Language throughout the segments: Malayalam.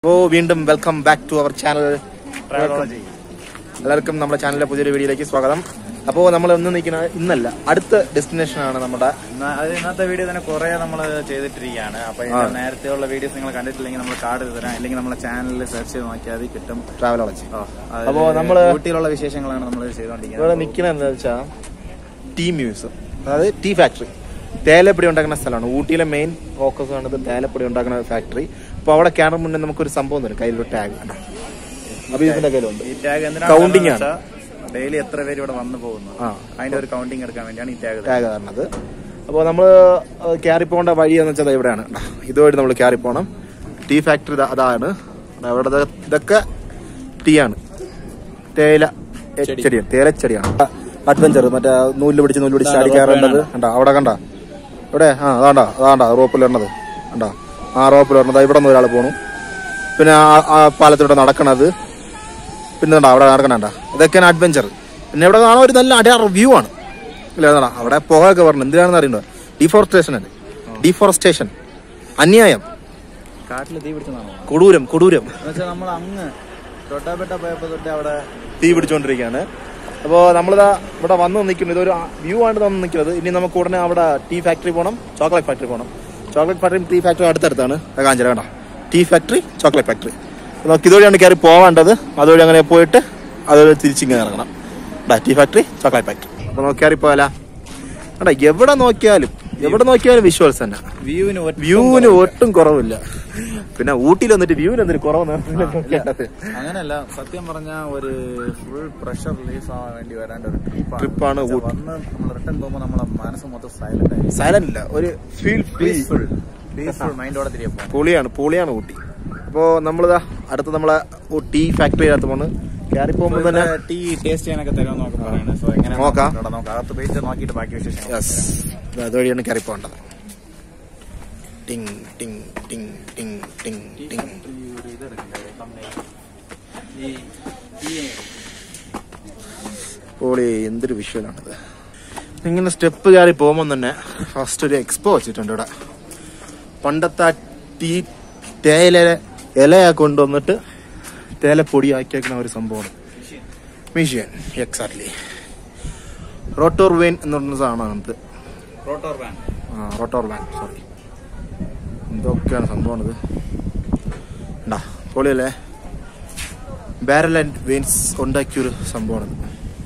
അപ്പോൾ വീണ്ടും വെൽക്കം ബാക്ക് ടു അവർ ചാനൽ ട്രാവലോളജി എല്ലാവർക്കും നമ്മുടെ ചാനലിലെ പുതിയൊരു വീഡിയോയിലേക്ക് സ്വാഗതം അപ്പോൾ നമ്മൾ ഇന്ന് നിൽക്കുന്ന ഇന്നല്ല അടുത്ത ഡെസ്റ്റിനേഷൻ ആണ് നമ്മുടെ അത് ഇന്നത്തെ വീഡിയോ തന്നെ കുറെ നമ്മൾ ചെയ്തിട്ടിരിക്കുകയാണ് അപ്പൊ ഇതിന്റെ നേരത്തെയുള്ള വീഡിയോസ് നിങ്ങൾ കണ്ടിട്ടില്ലെങ്കിൽ നമ്മൾ കാർഡ് തരാം അല്ലെങ്കിൽ നമ്മളെ ചാനലിൽ സെർച്ച് ചെയ്ത് നോക്കിയാൽ അത് കിട്ടും ട്രാവലോളജി ഓ, അതില് അപ്പോ നമ്മള് ഊട്ടിയിലുള്ള വിശേഷങ്ങളാണ് നമ്മൾ ഇവിടെ ചെയ്തുകൊണ്ടിരിക്കുന്നത് നിൽക്കുന്നത് എന്താ വെച്ചാൽ ടീ മ്യൂസിയം അതായത് ടീ ഫാക്ടറി തേയിലപ്പൊടി ഉണ്ടാക്കുന്ന സ്ഥലമാണ് ഊട്ടിയിലെ മെയിൻ ഫോക്കസ് ആണത് തേയിലപ്പൊടി ഉണ്ടാക്കുന്ന ഫാക്ടറി അപ്പോൾ അവിടെ ക്യാമറ മുന്നേ നമുക്കൊരു സംഭവം തരും കയ്യിലൊരു ടാഗ് അഭിജിത്തിന്റെ കയ്യിലുണ്ട് ഈ ടാഗ് Counting ആണ്. ഡെയിലി എത്ര പേര് ഇവിടെ വന്നു പോകുന്നു ആ അതിന്റെ ഒരു കൗണ്ടിങ് എടുക്കാൻ വേണ്ടിയാണ് ഈ ടാഗ് ടാഗ് തരണത് അപ്പോൾ നമ്മൾ കയറി പോകേണ്ട വഴി എന്ന് വെച്ചാൽ ദാ ഇവിടെയാണ് ദാ ഇതുവഴി നമ്മൾ കയറി പോകണം ടീ ഫാക്ടറി ദാ അതാണ് ദാ ഇവിടെ ദാ ഇതൊക്കെ ടീ ആണ് തേയില എ- ചെടിയാണ് തേയിലച്ചെടിയാണ് അഡ്വഞ്ചർ മറ്റേ നൂല് പിടിച്ച് നൂല് പിടിച്ച് ചാടി കയറേണ്ടത് കണ്ട അവിടെ കണ്ട ഇവിടെ ആ അതാണ്ട അതാണ്ട റോപ്പിൽ ഇടണത് കണ്ട ആ റോപ്പിൽ ഇടണത് ഇവിടെ നിന്ന് ഒരാൾ പോണു പിന്നെ ആ- ആ പാലത്തിലൂടെ നടക്കണത് പിന്നെ കണ്ട അവിടെ നടക്കണണ്ട ഇതൊക്കെയാണ് അഡ്വഞ്ചർ പിന്നെ ഇവിടെ കാണാൻ ഒരു നല്ല അടിയാ വ്യൂ ആണ് ഇല്ല അതാ അവിടെ പുകയൊക്കെ പറഞ്ഞു എന്തിനാണെന്ന് അറിയണ്ടത് ഡിഫോറസ്റ്റേഷൻ അല്ലേ ഡിഫോറസ്റ്റേഷൻ അന്യായം കാട്ടിൽ തീ പിടിച്ചതാണോ കൊടൂരം കൊടൂരം എന്നുവെച്ചാൽ നമ്മൾ അങ്ങ് തൊട്ടാപ്പെട്ട പോയപ്പോ തൊട്ട് അവിടെ തീ പിടിച്ചുകൊണ്ടിരിക്കുകയാണ് അപ്പോൾ നമ്മളിതാ ഇവിടെ വന്ന് നിൽക്കുന്നു ഇതൊരു വ്യൂ ആണ് വന്ന് നിൽക്കുന്നത് ഇനി നമുക്ക് ഉടനെ അവിടെ ടീ ഫാക്ടറി പോകണം ചോക്ലേറ്റ് ഫാക്ടറി പോകണം ചോക്ലേറ്റ് ഫാക്ടറിയും ടീ ഫാക്ടറിയും അടുത്തടുത്താണ് അത് കാഞ്ചന കണ്ട ടീ ഫാക്ടറി ചോക്ലേറ്റ് ഫാക്ടറി അപ്പോൾ നമുക്ക് ഇതുവഴിയാണ് കയറി പോവേണ്ടത് അതുവഴി അങ്ങനെ പോയിട്ട് അതുവഴി തിരിച്ചിങ്ങനെ ഇറങ്ങണം ഡാ ടീ ഫാക്ടറി ചോക്ലേറ്റ് ഫാക്ടറി അപ്പോൾ നമുക്ക് കയറി പോയാലാ കണ്ടാ എവിടെ നോക്കിയാലും എവിടെ നോക്കിയാലും വിഷ്വൽസ് തന്നെ വ്യൂവിന് വ്യൂവിന് ഒട്ടും കുറവില്ല പിന്നെ ഊട്ടിയിൽ വന്നിട്ട് വ്യൂവിന് എന്തൊരു കുറവെന്ന് അങ്ങനല്ല സത്യം പറഞ്ഞ ഒരു ഫുൾ പ്രഷർ റിലീസ് ആവാൻ വേണ്ടി വരേണ്ട ഒരു ട്രിപ്പാണ് ട്രിപ്പാണ് ഊട്ടി വന്ന് നമ്മൾ റിട്ടേൺ പോകുമ്പോൾ നമ്മളെ മനസ്സ് മൊത്തം സൈലന്റ് ആയി സൈലന്റ് ഇല്ല ഒരു ഫീൽ ഫ്രീ പീസ്ഫുൾ പീസ്ഫുൾ മൈൻഡോടെ തിരികെ പോകാം പൊളിയാണ് പൊളിയാണ് ഊട്ടി അപ്പോ നമ്മളിതാ അടുത്ത നമ്മളെ ടീ ഫാക്ടറി അടുത്ത് പോണ് കയറി പോകുമ്പോൾ തന്നെ ടീ ടേസ്റ്റ് ചെയ്യാനൊക്കെ തരുമെന്ന് നോക്കി പറയുന്നത് സോ എങ്ങനെ നോക്കാം. നോക്കാം അകത്ത് പോയിട്ട് നോക്കിയിട്ട് ബാക്കി വിശേഷം യെസ് അതുവഴിയാണ് കയറി പോകേണ്ടത് ടിങ് ടിങ് ടിങ് ടിങ് ടിങ് ടിങ് പൊളി എന്തൊരു വിഷ്വലാണിത് ഇങ്ങനെ സ്റ്റെപ്പ് കയറി പോകുമ്പോൾ തന്നെ ഫസ്റ്റ് ഒരു എക്സ്പോ വെച്ചിട്ടുണ്ട് ഇവിടെ പണ്ടത്തെ ആ ടീ തേയില ഇലയാ കൊണ്ടുവന്നിട്ട് തേയിലപ്പൊടി ആക്കിയേക്കുന്ന ഒരു സംഭവമാണ് മിഷ്യൻ എക്സാക്ട്ലി റോട്ടോർ വെയിൻ എന്ന് പറഞ്ഞ സാധനമാണ് ഇത് റോട്ടോർ വാൻ ആ റോട്ടോർ വാൻ സോറി എന്തൊക്കെയാണ് സംഭവമാണിത് ഉണ്ടാ പൊളിയല്ലേ ബാരൽ ആൻഡ് വെയിൻസ് ഉണ്ടാക്കിയൊരു സംഭവമാണിത്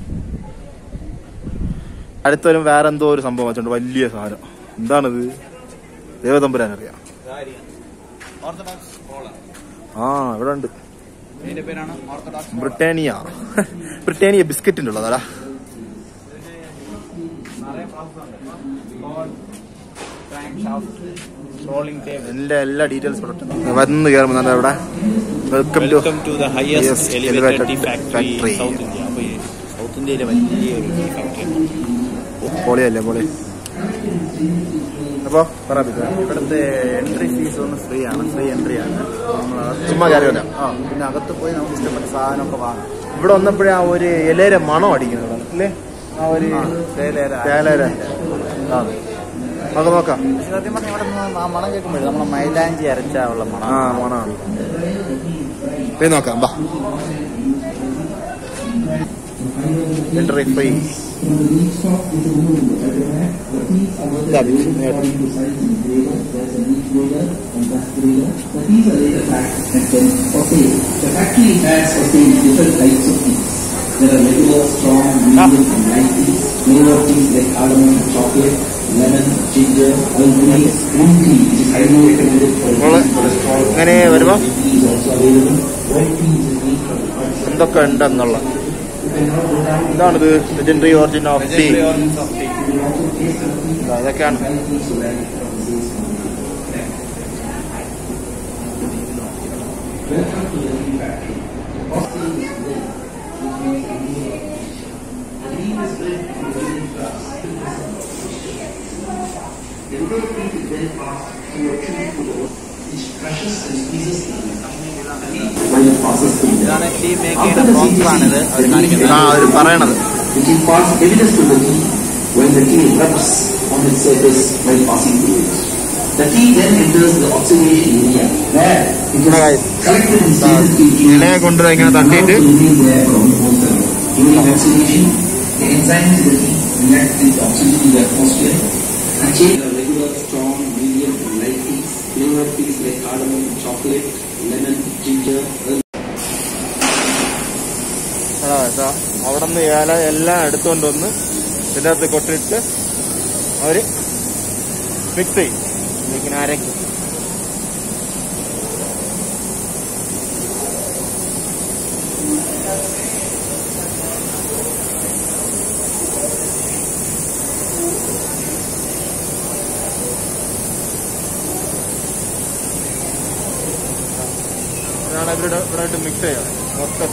അടുത്തൊരു വേറെ എന്തോ ഒരു സംഭവം വെച്ചിട്ടുണ്ട് വലിയ സാധനം എന്താണിത് ദേവതമ്പുരാൻ അറിയാം ഓർത്തഡോക്സ് കോളർ ആ ഇവിടെ ഉണ്ട് ഇതിന്റെ പേരാണ് ഓർത്തഡോക്സ് ബ്രിട്ടാനിയ ബ്രിട്ടാനിയ ബിസ്ക്കറ്റിന്റെ ഉള്ളതാടാ റോളിംഗ് ടേബിൾ എന്റെ എല്ലാ ഡീറ്റെയിൽസ് വന്ന് കയറുമ്പോൾ നല്ല ഇവിടെ welcome to welcome to the Yes, highest elevated elevated tea factory factory. South India അപ്പൊ ഈ സൗത്ത് ഇന്ത്യയിലെ വലിയൊരു ടീ ഫാക്ടറി പൊളിയല്ലേ പൊളി അപ്പോ പറ ബിജു. ഇവിടുത്തെ എൻട്രി ഫീസ് ഒന്ന് ഫ്രീ ആണ് ഫ്രീ എൻട്രി ആണ് നമ്മൾ ചുമ്മാ കയറി വരാം ആ പിന്നെ അകത്ത് പോയി നമുക്ക് ഇഷ്ടപ്പെട്ട സാധനമൊക്കെ വാങ്ങാം ഇവിടെ വന്നപ്പോഴേ ആ ഒരു ഇലയുടെ മണം അടിക്കുന്നത് അല്ലേ ആ ഒരു ആ, തേയിലയുടെ തേയിലയുടെ ആ നമുക്ക് നോക്കാം പക്ഷെ സത്യം പറഞ്ഞാൽ ഇവിടെ നിന്ന് ആ മണം കേൾക്കുമ്പോഴേ നമ്മളെ മൈലാഞ്ചി അരച്ച ഉള്ള മണം ആ മണമാണ് പോയി നോക്കാം ബാ എൻട്രി ഫ്രീ ഇതാ ബിജു, നേരെ. The factory has obtained different types of teas. There are regular, strong, medium, and light teas. Flavor teas like cardamom, chocolate, lemon, ginger, almond, green tea, which is highly recommended for നമ്മള് cholesterol. ഇങ്ങനെ വരുമ്പോ Tea is also available. White tea is made from the heart. എന്തൊക്കെ ഉണ്ടെന്നുള്ള ഇതാണിത് ലെജൻഡറി ഓറിജിൻ ഓഫ് ടീ ഇതൊക്കെയാണ് While processed in the ഇതാണ് ടീ മേക്ക് ചെയ്യുന്ന പ്രോസസ്സാണിത് അവർ കാണിക്കുന്നത് ആ അവർ പറയണത് It imparts heaviness to the tea when the tea rubs on its surface while passing through it. The tea then enters the oxidation area where it Hi, guys. is collected in stainless steel tubes ഇലയെ കൊണ്ട് ഇങ്ങനെ and allowed തട്ടിയിട്ട് to remain there for almost a month. During oxidation, the enzymes in the tea react with oxygen in the atmosphere and change the regular, strong, medium, and light teas. Flavored teas like cardamom, chocolate, lemon, ginger, earth അതാ ഇതാ അവിടെ നിന്ന് ഇല എല്ലാം എടുത്തുകൊണ്ട് വന്ന് ഇതിൻ്റെ അകത്ത് കൊട്ടിട്ട് അവര് മിക്സ് ചെയ്യും ഇങ്ങനെ അരയ്ക്കും ഇതാണ് ഇവരുടെ ഇവിടെ ആയിട്ട് മിക്സ് ചെയ്യുന്നത് മൊത്തം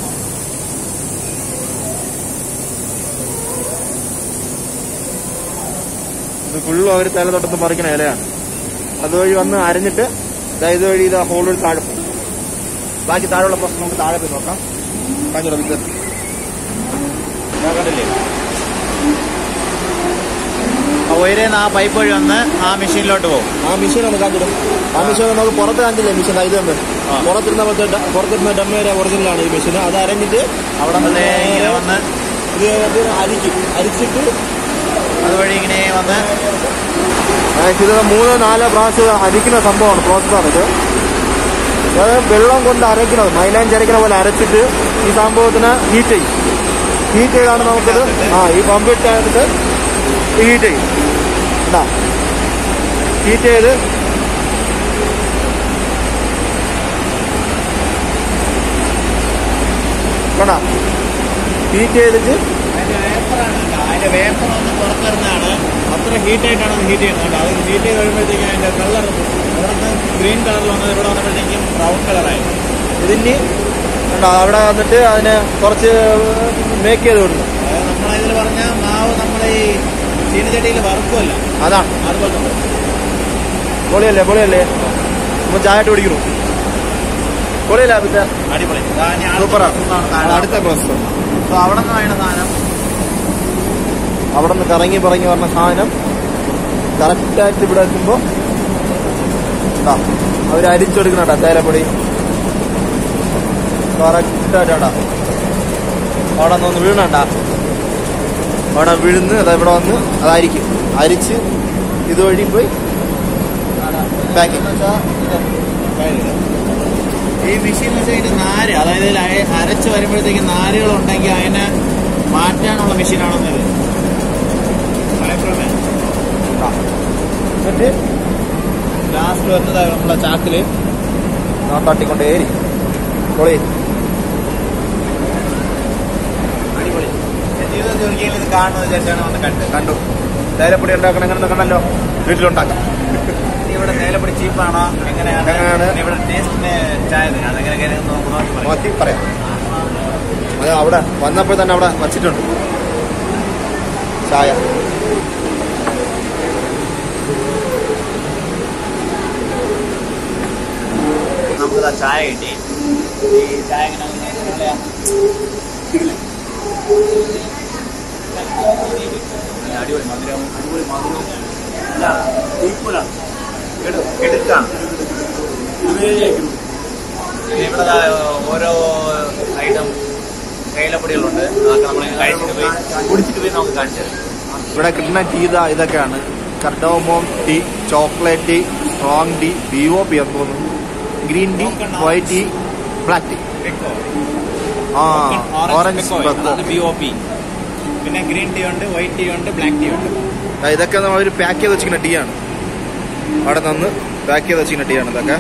ഇത് ഫുള്ളും അവർ തല തൊട്ടത്ത് പറിക്കണ ഇലയാണ് അതുവഴി വന്ന് അരഞ്ഞിട്ട് ദാ ഇതുവഴി ഇത് ഹോൾ വഴി താഴെ പോകും ബാക്കി താഴെയുള്ള പ്രശ്നം നമുക്ക് താഴെ പോയി നോക്കാം കാഞ്ഞൂടെ ഇത് ഇതാ കണ്ടില്ലേ ആ ഉയരുന്ന ആ പൈപ്പ് വഴി വന്ന് ആ മെഷീനിലോട്ട് പോകും ആ മെഷീൻ ഒന്ന് കാണിച്ചിടും ആ മെഷീൻ നമുക്ക് പുറത്ത് കാണിച്ചില്ലേ മെഷീൻ ഇത് ഉണ്ട് ആ. പുറത്തിരുന്ന പോലത്തെ ഡ- പുറത്തിരുന്ന ഡമ്മയുടെ ഒറിജിനലാണ് ഈ മെഷീൻ അത് അരഞ്ഞിട്ട് അവിടെ നിന്ന് ഇങ്ങനെ വന്ന് ഇത് ഇത് അരിക്കും അരിച്ചിട്ട് അതുവഴി ഇങ്ങനെ വന്ന് ആ, ഇത് മൂന്ന് നാല് പ്രാവശ്യം അരിക്കുന്ന സംഭവമാണ് പ്രോസസ്സാണ് ഇത് അതായത് വെള്ളം കൊണ്ട് അരയ്ക്കുന്നത് മൈലാഞ്ചി അരയ്ക്കുന്ന പോലെ അരച്ചിട്ട് ഈ സംഭവത്തിന് ഹീറ്റ് ചെയ്യും ഹീറ്റ് ചെയ്താണ് നമുക്കിത് ആ ഈ പമ്പിട്ട് എടുത്ത് ഹീറ്റ് ചെയ്യും എന്താ ഹീറ്റ് ചെയ്ത് കണ്ട ഹീറ്റ് ചെയ്തിട്ട് അതിന്റെ വേപ്പറാണ് കേട്ടോ. അതിന്റെ വേപ്പർ ഒന്ന് പുറത്തിരുന്നാണ് അത്ര ഹീറ്റ് ആയിട്ടാണ് അത് ഹീറ്റ് ചെയ്യുന്നത് കേട്ടോ. അത് ഹീറ്റ് ചെയ്ത് കഴിയുമ്പോഴത്തേക്കും അതിന്റെ കളർ ഇവിടെ ഗ്രീൻ കളറിൽ വന്നത് ഇവിടെ വന്നപ്പോഴത്തേക്കും ബ്രൗൺ കളറായി ഇതിന് കണ്ടോ അവിടെ വന്നിട്ട് അതിനെ കുറച്ച് മേക്ക് ചെയ്ത് വിടുന്നു അതായത് നമ്മളതിൽ പറഞ്ഞ മാവ് നമ്മൾ ഈ ചീനച്ചട്ടിയിൽ വറുക്കുമല്ല അതാണ് അതുപോലെ തന്നെ. പൊളിയല്ലേ പൊളിയല്ലേ നമ്മൾ ചായ ഇട്ട് കുടിക്കുന്നു പൊളിയല്ലേ അഭിത്ത അടിപൊളി ഇതാ ഇനി അടുത്ത സൂപ്പറാണ് process ആണ് കാണാം. അടുത്ത പ്രോസസ് അപ്പൊ അവിടെ നിന്ന് വേണ്ട സാധനം അവിടെ നിന്ന് കറങ്ങി പറങ്ങി പറഞ്ഞ സാധനം കറക്റ്റായിട്ട് ഇവിടെ എത്തുമ്പോൾ അവർ അരിച്ചെടുക്കണട്ടാ തേയിലപ്പൊടി കറക്റ്റായിട്ടാ അവിടെ നിന്ന് വീണണ്ട അവിടെ വീഴുന്ന് അത് ഇവിടെ വന്ന് അതായിരിക്കും അരിച്ച് ഇതുവഴി പോയി പാക്കിങ് ഈ മെഷീൻ വെച്ചാൽ ഇതിന്റെ നാര് അതായത് ഇതിൽ അയ- അരച്ച് വരുമ്പോഴത്തേക്ക് നാരുകൾ ഉണ്ടെങ്കിൽ അതിനെ മാറ്റാനുള്ള മെഷീനാണെന്ന് ഇത് മലപ്പുറമേ എന്നിട്ട് ലാസ്റ്റ് വരുന്നത് നമ്മളെ ചാക്കില് ഞാൻ തട്ടിക്കൊണ്ടേരി പൊളി അടിപൊളി ഞാൻ ജീവിതത്തിൽ ഒരിക്കലും ഇത് കാണുന്നത് വിചാരിച്ചാണ് വന്ന് കണ്ട് കണ്ടു തേയിലപ്പൊടി ഉണ്ടാക്കണം എങ്ങനെ കണ്ടല്ലോ വീട്ടിലുണ്ടാക്കാം ഇനി ഇവിടെ തേയിലപ്പൊടി ചീപ്പാണോ എങ്ങനെയാണ് എങ്ങനെയാണ്? പിന്നെ ഇവിടെ ടേസ്റ്റിന് ചായ തരാം അതെങ്ങനെ നോക്കി പറയാം മാറ്റി പറയാം അത് അവിടെ വന്നപ്പോൾ തന്നെ അവിടെ വച്ചിട്ടുണ്ട് ചായ നമുക്കിതാ ചായ കിട്ടി ഈ ചായ എങ്ങനെ എന്താ പറയാ നല്ല അടിപൊളി മധുരവും അടിപൊളി മധുരവും ഇതാണ് ഈക്വലാണ് എടുക്കാണ് ഇവിടെ ദാ ഓരോ ഐറ്റം തേയിലപ്പൊടികളുണ്ട് അതൊക്കെ നമ്മൾ കഴിച്ചിട്ട് പോയി കുടിച്ചിട്ട് പോയി നമുക്ക് കാണിച്ചു തരാം ഇവിടെ കിട്ടുന്ന ടീ ഇതാ ഇതൊക്കെയാണ് cardamom tea chocolate tea strong tea B O P എന്ന് തോന്നുന്നു green tea white tea black tea pekoe ആ ഓറഞ്ച് ഓറഞ്ച് പെക്കോ അതാണ് ബി ഒ പി പിന്നെ ഗ്രീൻ ടീ ഉണ്ട് വൈറ്റ് ടീ ഉണ്ട് ബ്ലാക്ക് ടീ ഉണ്ട് ഇതൊക്കെ അവർ പാക്ക് ചെയ്ത് വെച്ചിരിക്കുന്ന ടീ ആണ് അവിടെ നിന്ന് പാക്ക് ചെയ്ത് വെച്ചിരിക്കുന്ന ടീ ആണ് ഇതൊക്കെ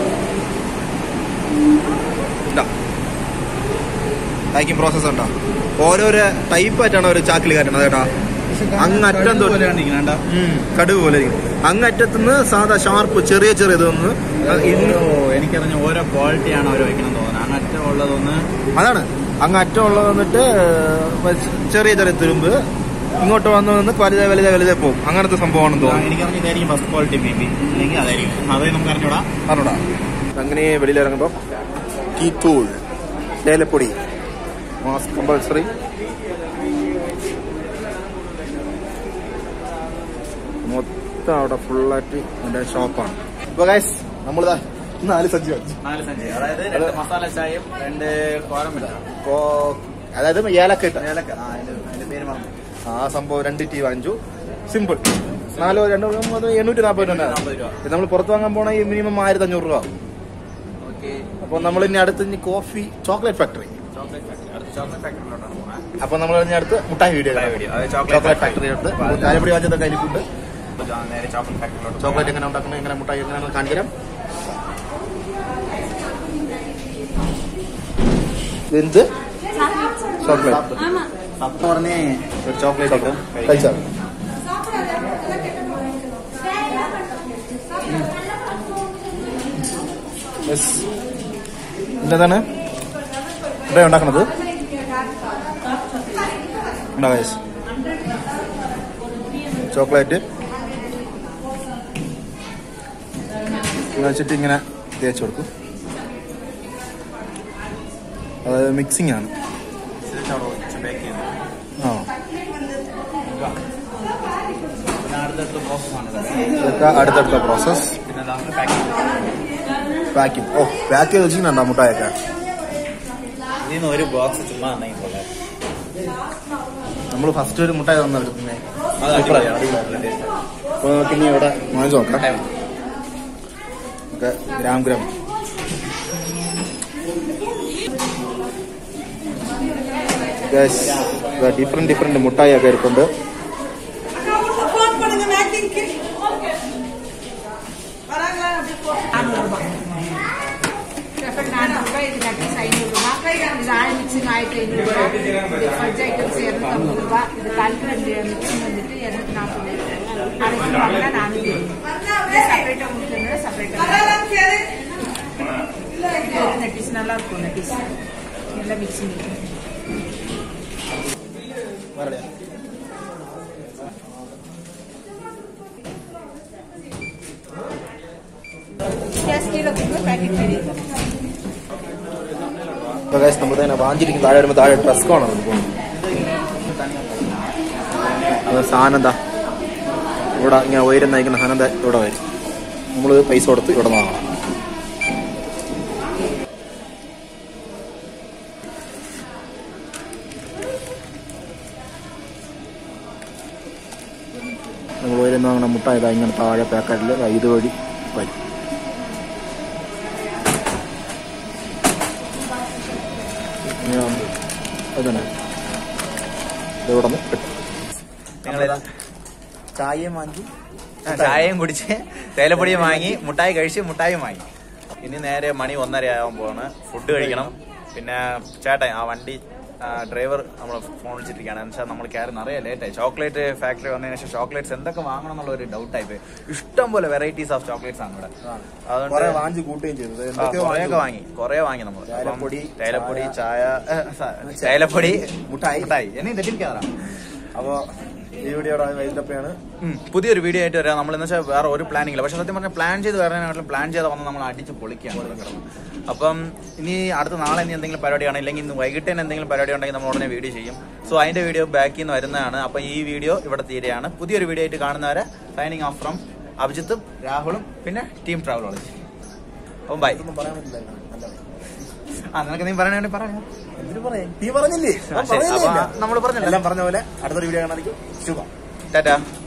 പാക്കിംഗ് പ്രോസസ് ഉണ്ടോ ഓരോരോ ടൈപ്പ് ആയിട്ടാണ് ഒരു ചാക്കിൽ കയറ്റണത് കേട്ടോ അങ്ങ് അറ്റം തൊട്ട് പോലെയാണ് ഇങ്ങനെ ഉം, കടുക് പോലെ ഇരിക്കും അങ്ങ് അറ്റത്തുനിന്ന് സാധാ ഷാർപ്പ് ചെറിയ ചെറിയ ഇതൊന്ന് അത് ഇന്ന് ഓരോ എനിക്കറിഞ്ഞ ഓരോ ക്വാളിറ്റിയാണ് അവർ വയ്ക്കണം തോന്നുന്നത് അങ്ങനത്തെ ഉള്ളതൊന്ന് അതാണ് അങ്ങ് അറ്റം ഉള്ളത് വന്നിട്ട് ചെറിയ ചെറിയ തുരുമ്പ് ഇങ്ങോട്ട് വന്ന് വന്ന് വലുതെ വലുതെ വലുതെ പോകും അങ്ങനത്തെ സംഭവമാണെന്ന് തോന്നുന്നു എനിക്കറിഞ്ഞ ഇതായിരിക്കും ഫസ്റ്റ് ക്വാളിറ്റി മേ ബി അല്ലെങ്കിൽ അതായിരിക്കും അതേ നമുക്ക് അറിഞ്ഞൂടാ പറഞ്ഞോടാ അങ്ങനെ വെളിയിലിറങ്ങുമ്പോൾ ടീ തൂൾ തേയിലപ്പൊടി മാസ്ക് കമ്പൾസറി മൊത്തം അവിടെ ഫുള്ളായിട്ട് എൻ്റെ ഷോപ്പാണ് അപ്പൊ ഗൈസ് നമ്മളിതാ നാല് സഞ്ചി വാങ്ങിച്ചു നാല് സഞ്ചി അതായത് രണ്ട് മസാല ചായയും രണ്ട് കോരമില്ല അപ്പോ അതായത് ഏലക്ക ഇട്ട ഏലക്ക ആ അതിന്റെ അതിന്റെ പേര് മറന്നു ആ സംഭവം രണ്ട് ടീ വാങ്ങിച്ചു സിമ്പിൾ നാലോ രണ്ടോ അത് എണ്ണൂറ്റി നാൽപ്പത് രൂപ നാൽപ്പത് രൂപ ഇത് നമ്മൾ പുറത്ത് വാങ്ങാൻ പോണെങ്കിൽ മിനിമം ആയിരത്തി അഞ്ഞൂറ് രൂപ ഓക്കെ അപ്പോൾ നമ്മൾ ഇനി അടുത്ത് ഇനി coffee chocolate factory chocolate factory അടുത്ത ചോക്ലേറ്റ് ഫാക്ടറിയിലോട്ടാണ് പോകുന്നത് അപ്പൊ നമ്മൾ ഇനി അടുത്ത് മുട്ടായി വീഡിയോ മുട്ടായി video. അത് chocolate ചോക്ലേറ്റ് factory. ഫാക്ടറി അടുത്ത് കാര്യപ്പടി വാങ്ങിച്ചത് കയ്യിലിട്ടുണ്ട് നേരെ ചോക്ലേറ്റ് ഫാക്ടറിയിലോട്ട് ചോക്ലേറ്റ് എങ്ങനെ ഉണ്ടാക്കുന്നത് എങ്ങനെ മുട്ടായി എങ്ങനെയാണെന്ന് കാണിച്ചു തരാം എന്ത് ചോക്ലേറ്റ് ஆமா പത്ത് പറഞ്ഞേ ഒരു ചോക്ലേറ്റ് കിട്ടും കഴിച്ചാൽ യെസ് എന്താണ് ഇവിടെ ഉണ്ടാക്കണത് ചോക്ലേറ്റ് വെച്ചിട്ട് ഇങ്ങനെ തേച്ച് കൊടുക്കും അതായത് മിക്സിംഗ് ആണ് ബേക്ക് ചെയ്യുന്നത് ആ പിന്നെ അടുത്തടുത്ത പ്രോസസ്സാണ് ഇതൊക്കെ അടുത്തടുത്ത പ്രോസസ് പിന്നെ അതാണ് പാക്കിംഗ് പാക്കിംഗ് ഓ പാക്ക് ചെയ്ത് വെച്ചിട്ടുണ്ടോ മുട്ടായൊക്കെ ഇതിൽ നിന്ന് ഒരു ബോക്സ് ചുമ്മാ തന്നെങ്കിൽ പോലെ നമ്മൾ ഫസ്റ്റ് ഒരു മുട്ടായി തന്നെ എടുക്കുന്നത് അത് അടിപൊളിയാണ് അടിപൊളിയാണ് അപ്പോൾ നമുക്ക് ഇനി ഇവിടെ വാങ്ങിച്ചു നോക്കാം ഒക്കെ ഗ്രാം ഗ്രാം ഡിഫറെന്റ് ഡിഫറെന്റ് മുട്ടായി ഒക്കെ ഇരിപ്പുണ്ട് ஃபோன் பண்ணுங்க மேக்கிங்க்கு வராங்க நானூறுபா நானூறுபா இது நட்ஸ் ஐநூறுபா இது ஆயில் மிக்சிங் ஆயிரத்தி ஐநூறுபா இது ஃபட்ஜ் ஐட்டம்ஸ் இரநூத்தம்பது ரூபா இது கல்கண்டு மிக்சிங் வந்துட்டு இரநூத்தி நாற்பது அரைச்சி வாங்கினா நானூற்றி இது செப்பரேட்டாக முடிக்கிறதுனால செப்பரேட்டாக நட்டிஸ் நல்லா இருக்கும் நட்டிஸ் எல்லாம் மிக்சிங் கேஸ் கீழே கொடுங்க பேக்கெட் ரெடி അപ്പോൾ guys, നമ്മൾ തന്നെ വാങ്ങിച്ചിരിക്കും താഴെ വരുമ്പോൾ താഴെ ഡ്രസ് ആണ് അത് സാധനം എന്താ ഇവിടെ ഇങ്ങനെ ഉയരം നയിക്കുന്ന സാധനം ദാ ഇവിടെ വരും നമ്മൾ പൈസ കൊടുത്ത് ഇവിടെ നിന്ന് വാങ്ങണം നമ്മൾ ഉയരം വാങ്ങുന്ന മുട്ട ഇതാ ഇങ്ങനെ താഴെ പാക്കറ്റിൽ ഇതുവഴി വരും ഞാൻ അതന്നെ ഇവിടെ നിന്ന് കിട്ടും നിങ്ങളിതാ ചായയും വാങ്ങി ചായയും കുടിച്ച് തേയിലപ്പൊടിയും വാങ്ങി മുട്ടായി കഴിച്ച് മുട്ടായും വാങ്ങി ഇനി നേരെ മണി ഒന്നര ആകുമ്പോഴാണ് ഫുഡ് കഴിക്കണം പിന്നെ ചേട്ടൻ ആ വണ്ടി ഡ്രൈവർ നമ്മൾ ഫോൺ വിളിച്ചിരിക്കുകയാണ് എന്ന് വെച്ചാൽ നമ്മൾ കയറി നിറയെ ലേറ്റായി ചോക്ലേറ്റ് ഫാക്ടറി വന്നതിന് ശേഷം ചോക്ലേറ്റ്സ് എന്തൊക്കെ വാങ്ങണം എന്നുള്ള ഒരു ഡൗട്ടായി പോയി ഇഷ്ടം പോലെ വെറൈറ്റീസ് ഓഫ് ചോക്ലേറ്റ്സ് ആണ് ഇവിടെ കുറെ അതുകൊണ്ട് വാങ്ങി കൂട്ടുകയും ചെയ്തത് ആ, എന്തൊക്കെയോ കുറേയൊക്കെ വാങ്ങി കുറേ വാങ്ങി നമ്മൾ തേയിലപ്പൊടി, തേയിലപ്പൊടി ചായ ഏ, സ- തേയിലപ്പൊടി മുട്ടായി. മുട്ടായി എന്നെ തെറ്റിരിക്കാറാ അപ്പോ ഈ വീഡിയോയുടെ വൈദ്യപ്പയാണ് ഉം. പുതിയൊരു വീഡിയോ ആയിട്ട് വരാം നമ്മൾ എന്ന് വെച്ചാൽ വേറെ ഒരു പ്ലാനിങ് ഇല്ല പക്ഷെ സത്യം പറഞ്ഞാൽ പ്ലാൻ ചെയ്ത് വരാനായിട്ടും പ്ലാൻ ചെയ്ത് വന്ന് നമ്മൾ അടിച്ച് പൊളിക്കുകയാണ് ഇവിടെ കിടന്ന്. അപ്പം ഇനി അടുത്ത നാളെ ഇനി എന്തെങ്കിലും പരിപാടിയാണ് ഇല്ലെങ്കിൽ ഇന്ന് വൈകിട്ട് തന്നെ എന്തെങ്കിലും പരിപാടി ഉണ്ടെങ്കിൽ നമ്മൾ ഉടനെ വീഡിയോ ചെയ്യും സോ അതിന്റെ വീഡിയോ ബാക്കിൽ നിന്ന് വരുന്നതാണ് അപ്പം ഈ വീഡിയോ ഇവിടെ തീരെയാണ് പുതിയൊരു വീഡിയോ ആയിട്ട് കാണുന്നവരെ സൈനിങ് ഓഫ് ഫ്രം അഭിജിത്തും രാഹുലും പിന്നെ ടീം ട്രാവലോളജി അപ്പം ബൈ ഒന്നും പറയാൻ പറ്റില്ല നല്ലത് ആ നിനക്ക് നീ പറയണേ പറയാം എന്തിനു പറയാ നീ പറഞ്ഞില്ലേ ആ, ശരി. അപ്പൊ നമ്മള് പറഞ്ഞല്ലോ. എല്ലാം പറഞ്ഞ പോലെ അടുത്തൊരു വീഡിയോ കാണാതിരിക്കും ശുഭം ടാറ്റാ